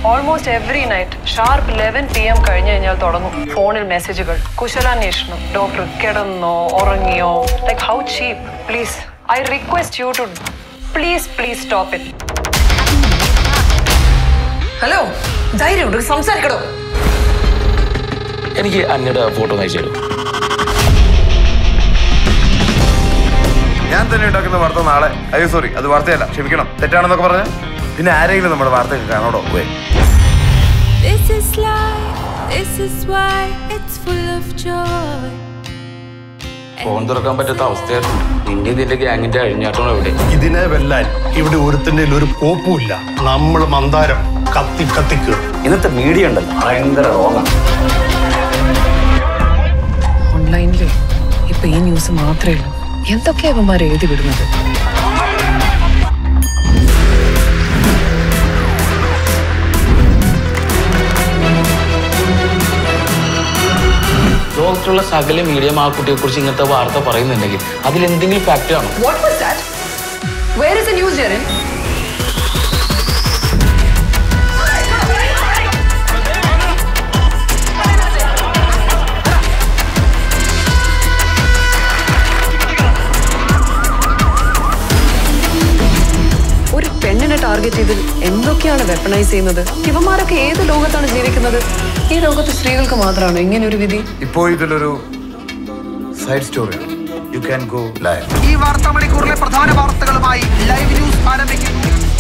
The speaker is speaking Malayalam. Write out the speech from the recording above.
Almost every night sharp eleven P M കഴിഞ്ഞു കഴിഞ്ഞാൽ തുടങ്ങും ഫോണിൽ മെസ്സേജുകൾ കുശലാന്വേഷണം ഡോക്ടർ കിടന്നോ ഉറങ്ങിയോ like how cheap please I request you to please please stop it hello ധൈര്യം സംസാരിക്കണോ എനിക്ക് അന്നയുടെ ഫോട്ടോ അയച്ചു തരും ഞാൻ തന്നെ ഉണ്ടാക്കുന്ന വാർത്ത നാളെ അയ്യോ സോറി അത് വാർത്തയല്ല ക്ഷമിക്കണം തെറ്റാണെന്നൊക്കെ പറഞ്ഞ പിന്നെ ആരെങ്കിലും നമ്മുടെ വാർത്തയൊക്കെ കാണോടോ പോയി This is life, this is why it's full of joy. Phone തുറക്കാൻ പറ്റാത്ത അവസ്ഥയായിരുന്നു നിന്റെ ഇതിന്റെ ഗ്യാങ്ങിന്റെ അഴിഞ്ഞാട്ടം എവിടെ ഇതിനെ വെല്ലാൻ ഇവിടെ ഒരുത്തിന്റെ ഒരു കോപ്പുമില്ല നമ്മൾ മന്ദാരം കത്തി കത്തിക്കുക ഇന്നത്തെ മീഡിയ ഉണ്ടല്ലോ ഭയങ്കര റോങ്ങാണ് ഓൺലൈനില് ഇപ്പൊ ഈ ന്യൂസ് മാത്രമേ ഉള്ളൂ എന്തൊക്കെയാ ഇവന്മാർ എഴുതി വിടുന്നത് ലോകത്തുള്ള സകല മീഡിയ ആ കുട്ടിയെ കുറിച്ച് ഇങ്ങനത്തെ വാർത്ത പറയുന്നുണ്ടെങ്കിൽ അതിൽ എന്തെങ്കിലും ഫാക്ട് കാണും What was that? Where is the news, Jaren? ഒരു പെണ്ണിനെ ടാർഗറ്റ് ചെയ്ത് എന്തൊക്കെയാണ് വെപ്പണൈസ് ചെയ്യുന്നത് ഇവന്മാരൊക്കെ ഏത് ലോകത്താണ് ജീവിക്കുന്നത് ഈ ലോകത്ത് സ്ത്രീകൾക്ക് മാത്രമാണോ ഇങ്ങനെ ഒരു വിധി ഇപ്പോൾ ഇതിലൊരു side story you can go live ഈ വാർത്താ മണിക്കൂറിലെ പ്രധാന വാർത്തകളുമായി ലൈവ് ന്യൂസ് ആരംഭിക്കുന്നു